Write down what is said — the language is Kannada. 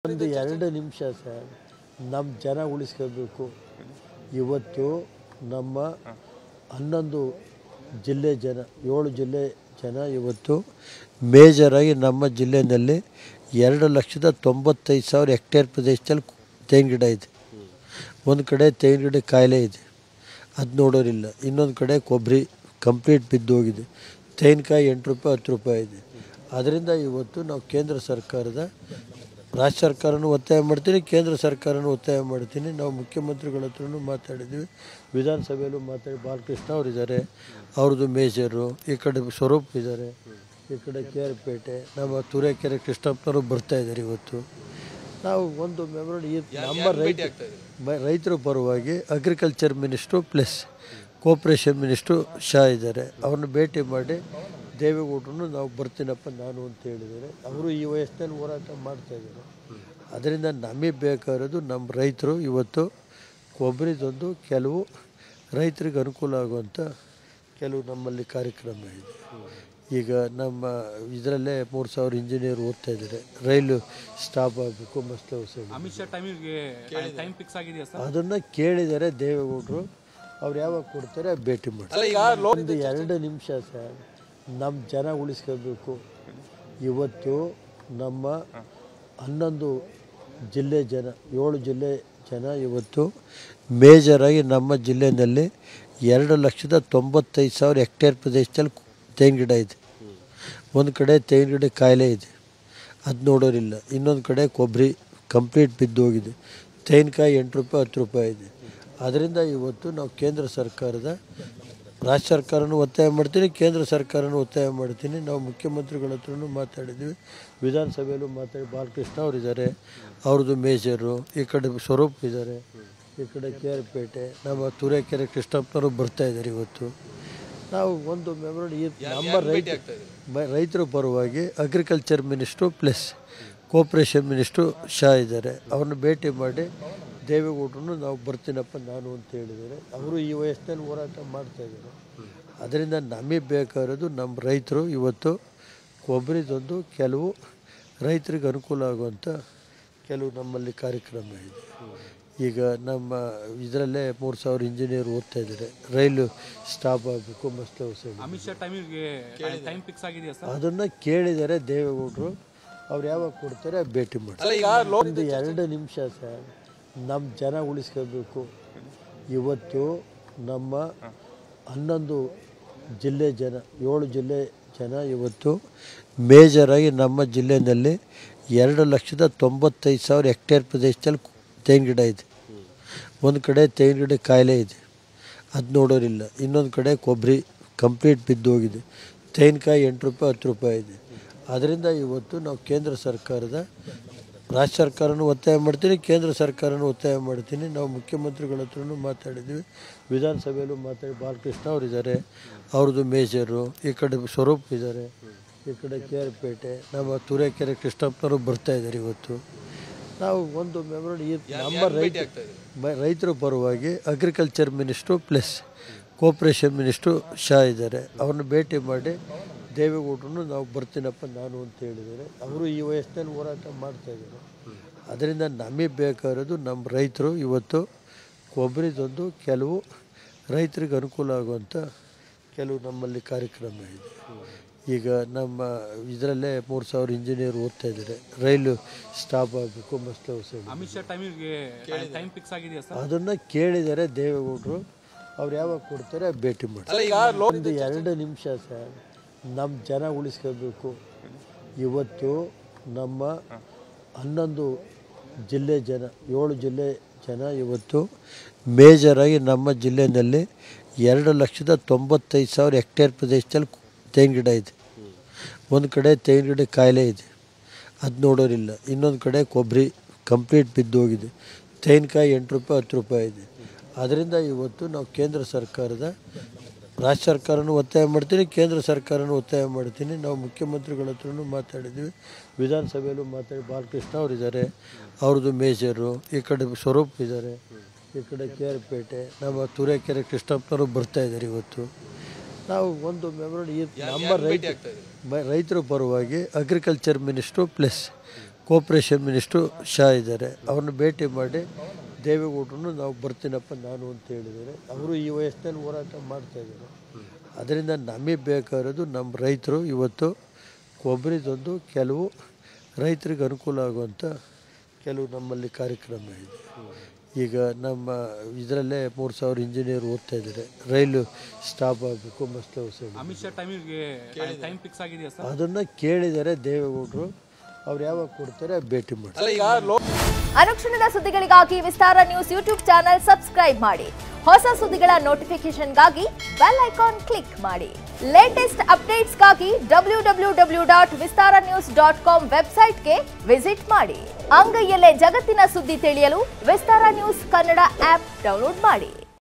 ಒಂದು ಎರಡು ನಿಮಿಷ ಸರ್ ನಮ್ಮ ಜನ ಉಳಿಸ್ಕೋಬೇಕು ಇವತ್ತು ನಮ್ಮ ಹನ್ನೊಂದು ಜಿಲ್ಲೆ ಜನ ಏಳು ಜಿಲ್ಲೆ ಜನ ಇವತ್ತು ಮೇಜರಾಗಿ ನಮ್ಮ ಜಿಲ್ಲೆಯಲ್ಲಿ ಎರಡು ಲಕ್ಷದ ತೊಂಬತ್ತೈದು ಸಾವಿರ ಹೆಕ್ಟೇರ್ ಪ್ರದೇಶದಲ್ಲಿ ತೆಂಗಿನ ಗಿಡ ಇದೆ ಒಂದು ಕಡೆ ತೆಂಗಿನ ಗಿಡ ಕಾಯಿಲೆ ಇದೆ ಅದು ನೋಡೋರಿಲ್ಲ ಇನ್ನೊಂದು ಕಡೆ ಕೊಬ್ಬರಿ ಕಂಪ್ಲೀಟ್ ಬಿದ್ದೋಗಿದೆ ತೆಂಗಿನಕಾಯಿ ಎಂಟು ರೂಪಾಯಿ ಹತ್ತು ರೂಪಾಯಿ ಇದೆ ಅದರಿಂದ ಇವತ್ತು ನಾವು ಕೇಂದ್ರ ಸರ್ಕಾರದ ರಾಜ್ಯ ಸರ್ಕಾರನೂ ಒತ್ತಾಯ ಮಾಡ್ತೀನಿ ಕೇಂದ್ರ ಸರ್ಕಾರನೂ ಒತ್ತಾಯ ಮಾಡ್ತೀನಿ ನಾವು ಮುಖ್ಯಮಂತ್ರಿಗಳ ಹತ್ರನೂ ಮಾತಾಡಿದ್ವಿ ವಿಧಾನಸಭೆಯಲ್ಲೂ ಮಾತಾಡಿ ಬಾಲಕೃಷ್ಣ ಅವರು ಇದ್ದಾರೆ ಅವ್ರದ್ದು ಮೇಜರು ಈ ಕಡೆ ಸ್ವರೂಪ್ ಇದ್ದಾರೆ ಈ ಕಡೆ ಕೆ ಆರ್ ಪೇಟೆ ನಮ್ಮ ತುರೇಕೆರೆ ಕೃಷ್ಣಪ್ಪನವರು ಬರ್ತಾ ಇದ್ದಾರೆ ಇವತ್ತು ನಾವು ಒಂದು ಮೆಮೊರಿ ಈ ನಮ್ಮ ರೈತ ಬ- ರೈತರ ಪರವಾಗಿ agriculture minister plus cooperation minister Shah ಇದ್ದಾರೆ ಅವ್ರನ್ನ ಭೇಟಿ ಮಾಡಿ ದೇವೇಗೌಡರನ್ನು ನಾವು ಬರ್ತೀನಪ್ಪ ನಾನು ಅಂತ ಹೇಳಿದ್ದಾರೆ ಅವರು ಈ ವಯಸ್ಸಿನಲ್ಲಿ ಹೋರಾಟ ಮಾಡ್ತಾ ಇದ್ದಾರೆ ಅದರಿಂದ ನಮಗೆ ಬೇಕಾಗಿರೋದು ನಮ್ಮ ರೈತರು ಇವತ್ತು ಕೊಬ್ಬರಿದೊಂದು ಕೆಲವು ರೈತರಿಗೆ ಅನುಕೂಲ ಆಗುವಂಥ ಕೆಲವು ನಮ್ಮಲ್ಲಿ ಕಾರ್ಯಕ್ರಮ ಇದೆ ಈಗ ನಮ್ಮ ಇದರಲ್ಲೇ ಮೂರು ಸಾವಿರ ಇಂಜಿನಿಯರ್ ಓದ್ತಾ ಇದ್ದಾರೆ ರೈಲು ಸ್ಟಾಪ್ ಆಗಬೇಕು ಮಸ್ತ್ ಹೊಸದು ಅಮಿತ್ ಶಾ ಟೈಮಿಗೆ ಟೈಮ್ ಫಿಕ್ಸ್ ಆಗಿದೆಯಾ ಸರ್ ಅದನ್ನು ಕೇಳಿದ್ದಾರೆ ದೇವೇಗೌಡರು ಅವ್ರು ಯಾವಾಗ ಕೊಡ್ತಾರೆ ಭೇಟಿ ಮಾಡ್ತಾರೆ ಒಂದು ಎರಡು ನಿಮಿಷ ಸರ್ ನಮ್ಮ ಜನ ಉಳಿಸ್ಕೋಬೇಕು ಇವತ್ತು ನಮ್ಮ ಹನ್ನೊಂದು ಜಿಲ್ಲೆ ಜನ ಏಳು ಜಿಲ್ಲೆ ಜನ ಇವತ್ತು ಮೇಜರಾಗಿ ನಮ್ಮ ಜಿಲ್ಲೆಯಲ್ಲಿ ಎರಡು ಲಕ್ಷದ ತೊಂಬತ್ತೈದು ಸಾವಿರ ಹೆಕ್ಟೇರ್ ಪ್ರದೇಶದಲ್ಲಿ ತೆಂಗಿನ ಗಿಡ ಇದೆ ಒಂದು ಕಡೆ ತೆಂಗಿನ ಗಿಡ ಕಾಯಿಲೆ ಇದೆ ಅದು ನೋಡೋರಿಲ್ಲ ಇನ್ನೊಂದು ಕಡೆ ಕೊಬ್ಬರಿ ಕಂಪ್ಲೀಟ್ ಬಿದ್ದೋಗಿದೆ ತೆಂಗಿನಕಾಯಿ ಎಂಟು ರೂಪಾಯಿ ಹತ್ತು ರೂಪಾಯಿ ಇದೆ ಅದರಿಂದ ಇವತ್ತು ನಾವು ಕೇಂದ್ರ ಸರ್ಕಾರದ ರಾಜ್ಯ ಸರ್ಕಾರನೂ ಒತ್ತಾಯ ಮಾಡ್ತೀನಿ ಕೇಂದ್ರ ಸರ್ಕಾರನೂ ಒತ್ತಾಯ ಮಾಡ್ತೀನಿ ನಾವು ಮುಖ್ಯಮಂತ್ರಿಗಳ ಹತ್ರನೂ ಮಾತಾಡಿದ್ವಿ ವಿಧಾನಸಭೆಯಲ್ಲೂ ಮಾತಾಡಿ ಬಾಲಕೃಷ್ಣ ಅವರು ಇದ್ದಾರೆ ಅವ್ರದ್ದು ಮೇಜರು ಈ ಕಡೆ ಸ್ವರೂಪ್ ಇದ್ದಾರೆ ಈ ಕಡೆ ಕೆ ಆರ್ ಪೇಟೆ ನಮ್ಮ ತುರೇಕೆರೆ ಕೃಷ್ಣಪ್ಪನವರು ಬರ್ತಾ ಇದ್ದಾರೆ ಇವತ್ತು ನಾವು ಒಂದು ಮೆಮೊರಿ ಈ ನಮ್ಮ ರೈತ ಬ- ರೈತರ ಪರವಾಗಿ agriculture minister plus cooperation minister Shah ಇದ್ದಾರೆ ಅವ್ರನ್ನ ಭೇಟಿ ಮಾಡಿ ದೇವೇಗೌಡರನ್ನು ನಾವು ಬರ್ತೀನಪ್ಪ ನಾನು ಅಂತ ಹೇಳಿದ್ದಾರೆ ಅವರು ಈ ವಯಸ್ಸಿನಲ್ಲಿ ಹೋರಾಟ ಮಾಡ್ತಾ ಇದ್ದಾರೆ ಅದರಿಂದ ನಮಗೆ ಬೇಕಾಗಿರೋದು ನಮ್ಮ ರೈತರು ಇವತ್ತು ಕೊಬ್ಬರಿದೊಂದು ಕೆಲವು ರೈತರಿಗೆ ಅನುಕೂಲ ಆಗುವಂಥ ಕೆಲವು ನಮ್ಮಲ್ಲಿ ಕಾರ್ಯಕ್ರಮ ಇದೆ ಈಗ ನಮ್ಮ ಇದರಲ್ಲೇ ಮೂರು ಸಾವಿರ ಇಂಜಿನಿಯರ್ ಓದ್ತಾ ಇದ್ದಾರೆ ರೈಲು ಸ್ಟಾಪ್ ಆಗಬೇಕು ಮಸ್ತ್ ಹೊಸದು ಅಮಿತ್ ಶಾ ಟೈಮಿಗೆ ಟೈಮ್ ಫಿಕ್ಸ್ ಆಗಿದೆಯಾ ಸರ್ ಅದನ್ನು ಕೇಳಿದ್ದಾರೆ ದೇವೇಗೌಡರು ಅವ್ರು ಯಾವಾಗ ಕೊಡ್ತಾರೆ ಭೇಟಿ ಮಾಡ್ತಾರೆ ಒಂದು ಎರಡು ನಿಮಿಷ ಸರ್ ನಮ್ಮ ಜನ ಉಳಿಸ್ಕೋಬೇಕು ಇವತ್ತು ನಮ್ಮ ಹನ್ನೊಂದು ಜಿಲ್ಲೆ ಜನ ಏಳು ಜಿಲ್ಲೆ ಜನ ಇವತ್ತು ಮೇಜರಾಗಿ ನಮ್ಮ ಜಿಲ್ಲೆಯಲ್ಲಿ ಎರಡು ಲಕ್ಷದ ತೊಂಬತ್ತೈದು ಸಾವಿರ ಹೆಕ್ಟೇರ್ ಪ್ರದೇಶದಲ್ಲಿ ತೆಂಗಿನ ಗಿಡ ಇದೆ ಒಂದು ಕಡೆ ತೆಂಗಿನ ಗಿಡ ಕಾಯಿಲೆ ಇದೆ ಅದು ನೋಡೋರಿಲ್ಲ ಇನ್ನೊಂದು ಕಡೆ ಕೊಬ್ಬರಿ ಕಂಪ್ಲೀಟ್ ಬಿದ್ದೋಗಿದೆ ತೆಂಗಿನಕಾಯಿ ಎಂಟು ರೂಪಾಯಿ ಹತ್ತು ರೂಪಾಯಿ ಇದೆ ಅದರಿಂದ ಇವತ್ತು ನಾವು ಕೇಂದ್ರ ಸರ್ಕಾರದ ರಾಜ್ಯ ಸರ್ಕಾರನೂ ಒತ್ತಾಯ ಮಾಡ್ತೀನಿ ಕೇಂದ್ರ ಸರ್ಕಾರನೂ ಒತ್ತಾಯ ಮಾಡ್ತೀನಿ ನಾವು ಮುಖ್ಯಮಂತ್ರಿಗಳ ಹತ್ರನೂ ಮಾತಾಡಿದ್ವಿ ವಿಧಾನಸಭೆಯಲ್ಲೂ ಮಾತಾಡಿ ಬಾಲಕೃಷ್ಣ ಅವರು ಇದ್ದಾರೆ ಅವ್ರದ್ದು ಮೇಜರು ಈ ಕಡೆ ಸ್ವರೂಪ್ ಇದ್ದಾರೆ ಈ ಕಡೆ ಕೆ ಆರ್ ಪೇಟೆ ನಮ್ಮ ತುರೇಕೆರೆ ಕೃಷ್ಣಪ್ಪನವರು ಬರ್ತಾ ಇದ್ದಾರೆ ಇವತ್ತು ನಾವು ಒಂದು ಮೆಮೊರಿ ಈ ನಮ್ಮ ರೈತ ಬ- ರೈತರ ಪರವಾಗಿ agriculture minister plus cooperation minister Shah ಇದ್ದಾರೆ ಅವ್ರನ್ನ ಭೇಟಿ ಮಾಡಿ ದೇವೇಗೌಡರನ್ನು ನಾವು ಬರ್ತೀನಪ್ಪ ನಾನು ಅಂತ ಹೇಳಿದ್ದಾರೆ ಅವರು ಈ ವಯಸ್ಸಿನಲ್ಲಿ ಹೋರಾಟ ಮಾಡ್ತಾ ಇದ್ದಾರೆ ಅದರಿಂದ ನಮಗೆ ಬೇಕಾಗಿರೋದು ನಮ್ಮ ರೈತರು ಇವತ್ತು ಕೊಬ್ಬರಿದೊಂದು ಕೆಲವು ರೈತರಿಗೆ ಅನುಕೂಲ ಆಗುವಂಥ ಕೆಲವು ನಮ್ಮಲ್ಲಿ ಕಾರ್ಯಕ್ರಮ ಇದೆ ಈಗ ನಮ್ಮ ಇದರಲ್ಲೇ ಮೂರು ಸಾವಿರ ಇಂಜಿನಿಯರ್ ಓದ್ತಾ ಇದ್ದಾರೆ ರೈಲು ಸ್ಟಾಪ್ ಆಗಬೇಕು ಮಸ್ತ್ ಹೊಸದು ಅಮಿತ್ ಶಾ ಟೈಮಿಗೆ ಟೈಮ್ ಫಿಕ್ಸ್ ಆಗಿದೆಯಾ ಸರ್ ಅದನ್ನು ಕೇಳಿದ್ದಾರೆ ದೇವೇಗೌಡರು ಅವ್ರು ಯಾವಾಗ ಕೊಡ್ತಾರೆ ಭೇಟಿ ಮಾಡ್ತಾರೆ ಒಂದು ಎರಡು ನಿಮಿಷ ಸರ್ ನಮ್ಮ ಜನ ಉಳಿಸ್ಕೋಬೇಕು ಇವತ್ತು ನಮ್ಮ ಹನ್ನೊಂದು ಜಿಲ್ಲೆ ಜನ ಏಳು ಜಿಲ್ಲೆ ಜನ ಇವತ್ತು ಮೇಜರಾಗಿ ನಮ್ಮ ಜಿಲ್ಲೆಯಲ್ಲಿ ಎರಡು ಲಕ್ಷದ ತೊಂಬತ್ತೈದು ಸಾವಿರ ಹೆಕ್ಟೇರ್ ಪ್ರದೇಶದಲ್ಲಿ ತೆಂಗಿನ ಗಿಡ ಇದೆ ಒಂದು ಕಡೆ ತೆಂಗಿನ ಗಿಡ ಕಾಯಿಲೆ ಇದೆ ಅದು ನೋಡೋರಿಲ್ಲ ಇನ್ನೊಂದು ಕಡೆ ಕೊಬ್ಬರಿ ಕಂಪ್ಲೀಟ್ ಬಿದ್ದೋಗಿದೆ ತೆಂಗಿನಕಾಯಿ ಎಂಟು ರೂಪಾಯಿ ಹತ್ತು ರೂಪಾಯಿ ಇದೆ ಅದರಿಂದ ಇವತ್ತು ನಾವು ಕೇಂದ್ರ ಸರ್ಕಾರದ ರಾಜ್ಯ ಸರ್ಕಾರನೂ ಒತ್ತಾಯ ಮಾಡ್ತೀನಿ ಕೇಂದ್ರ ಸರ್ಕಾರನೂ ಒತ್ತಾಯ ಮಾಡ್ತೀನಿ ನಾವು ಮುಖ್ಯಮಂತ್ರಿಗಳ ಹತ್ರನೂ ಮಾತಾಡಿದ್ವಿ ವಿಧಾನಸಭೆಯಲ್ಲೂ ಮಾತಾಡಿ ಬಾಲಕೃಷ್ಣ ಅವರು ಇದ್ದಾರೆ ಅವ್ರದ್ದು ಮೇಜರು ಈ ಕಡೆ ಸ್ವರೂಪ್ ಇದ್ದಾರೆ ಈ ಕಡೆ ಕೆ ಆರ್ ಪೇಟೆ ನಮ್ಮ ತುರೇಕೆರೆ ಕೃಷ್ಣಪ್ಪನವರು ಬರ್ತಾ ಇದ್ದಾರೆ ಇವತ್ತು ನಾವು ಒಂದು ಮೆಮೊರಿ ಈ ನಮ್ಮ ರೈತ ಬ- ರೈತರ ಪರವಾಗಿ agriculture minister plus cooperation minister Shah ಇದ್ದಾರೆ ಅವ್ರನ್ನ ಭೇಟಿ ಮಾಡಿ ದೇವೇಗೌಡರನ್ನು ನಾವು ಬರ್ತೀನಪ್ಪ ನಾನು ಅಂತ ಹೇಳಿದ್ದಾರೆ ಅವರು ಈ ವಯಸ್ಸಿನಲ್ಲಿ ಹೋರಾಟ ಮಾಡ್ತಾಯಿದ್ದಾರೆ ಅದರಿಂದ ನಮಗೆ ಬೇಕಾಗಿರೋದು ನಮ್ಮ ರೈತರು ಇವತ್ತು ಕೊಬ್ಬರಿದೊಂದು ಕೆಲವು ರೈತರಿಗೆ ಅನುಕೂಲ ಆಗುವಂಥ ಕೆಲವು ನಮ್ಮಲ್ಲಿ ಕಾರ್ಯಕ್ರಮ ಇದೆ ಈಗ ನಮ್ಮ ಇದರಲ್ಲೇ ಮೂರು ಸಾವಿರ ಇಂಜಿನಿಯರ್ ಓದ್ತಾ ಇದ್ದಾರೆ ರೈಲು ಸ್ಟಾಪ್ ಆಗಬೇಕು ಮಸ್ತ್ ಹೌಸ್ ಅಮಿತ್ ಶಾ ಟೈಮಿಗೆ ಟೈಮ್ ಫಿಕ್ಸ್ ಆಗಿದೆಯಾ ಸರ್ ಅದನ್ನು ಕೇಳಿದ್ದಾರೆ ದೇವೇಗೌಡರು ಅವ್ರು ಯಾವಾಗ ಕೊಡ್ತಾರೆ ಭೇಟಿ ಮಾಡಿ ಅನುಕ್ಷಣದ ಸುದ್ದಿಗಳಿಗಾಗಿ Vistara news YouTube channel subscribe ಮಾಡಿ ಹೊಸ ಸುದ್ದಿಗಳ ನೋಟಿಫಿಕೇಶನ್ಗಾಗಿ ಬೆಲ್ ಐಕಾನ್ ಕ್ಲಿಕ್ ಮಾಡಿ ಲೇಟೆಸ್ಟ್ ಅಪ್ಡೇಟ್ಸ್ಗಾಗಿ W W W dot Vistara news dot com ವೆಬ್ಸೈಟ್ಗೆ ವಿಸಿಟ್ ಮಾಡಿ ಅಂಗೈಯಲ್ಲೇ ಜಗತ್ತಿನ ಸುದ್ದಿ ತಿಳಿಯಲು Vistara news Kannada app download ಮಾಡಿ